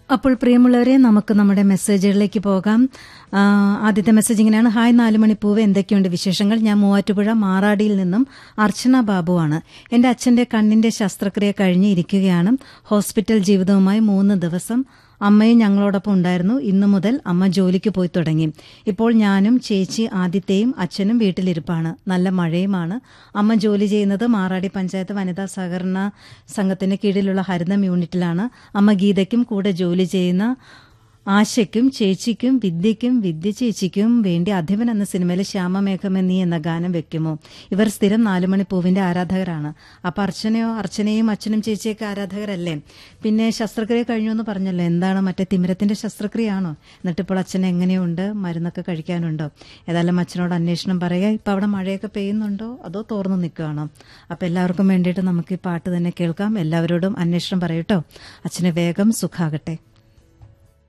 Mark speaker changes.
Speaker 1: അപ്പോൾ പ്രിയമുള്ളവരെ നമുക്ക് നമ്മുടെ മെസ്സേജുകളിലേക്ക് പോകാം ആ, ആദ്യത്തെ മെസ്സേജ് ഇങ്ങനെയാണ് ഹായ് നാല് മണിപ്പൂവ് എന്തൊക്കെയുണ്ട് വിശേഷങ്ങൾ ഞാൻ മൂവാറ്റുപുഴ മാറാടിയിൽ നിന്നും അർച്ചന ബാബുവാണ് എന്റെ അച്ഛന്റെ കണ്ണിന്റെ ശസ്ത്രക്രിയ കഴിഞ്ഞ് ഇരിക്കുകയാണ് ഹോസ്പിറ്റൽ ജീവിതവുമായി മൂന്ന് ദിവസം അമ്മയും ഞങ്ങളോടൊപ്പം ഉണ്ടായിരുന്നു ഇന്നു മുതൽ അമ്മ ജോലിക്ക് പോയി തുടങ്ങി ഇപ്പോൾ ഞാനും ചേച്ചി ആദിത്യയും അച്ഛനും വീട്ടിലിരിപ്പാണ് നല്ല മഴയുമാണ് അമ്മ ജോലി ചെയ്യുന്നത് മാറാടി പഞ്ചായത്ത് വനിതാ സഹകരണ സംഘത്തിന് കീഴിലുള്ള ഹരിതം യൂണിറ്റിലാണ് അമ്മ ഗീതയ്ക്കും കൂടെ ജോലി ചെയ്യുന്ന ആശയ്ക്കും ചേച്ചിക്കും വിദ്യയ്ക്കും വിദ്യ ചേച്ചിക്കും വേണ്ടി അധിപൻ എന്ന സിനിമയിലെ ശ്യാമമേഘമെന്നീ എന്ന ഗാനം വെക്കുമോ ഇവർ സ്ഥിരം നാലുമണി പൂവിന്റെ ആരാധകരാണ് അപ്പൊ അർച്ചനയോ അർച്ചനയും അച്ഛനും ചേച്ചിയൊക്കെ ആരാധകരല്ലേ പിന്നെ ശസ്ത്രക്രിയ കഴിഞ്ഞു എന്ന് പറഞ്ഞല്ലോ എന്താണ് മറ്റേ തിമിരത്തിന്റെ ശസ്ത്രക്രിയയാണോ എന്നിട്ട് ഇപ്പോൾ അച്ഛൻ എങ്ങനെയുണ്ട് മരുന്നൊക്കെ കഴിക്കാനുണ്ടോ ഏതായാലും അച്ഛനോട് അന്വേഷണം പറയുക ഇപ്പൊ അവിടെ മഴയൊക്കെ പെയ്യുന്നുണ്ടോ അതോ തോർന്നു നിൽക്കുകയാണോ അപ്പൊ എല്ലാവർക്കും വേണ്ടിയിട്ട് നമുക്ക് ഈ പാട്ട് തന്നെ കേൾക്കാം എല്ലാവരോടും അന്വേഷണം പറയൂട്ടോ അച്ഛന് വേഗം സുഖാകട്ടെ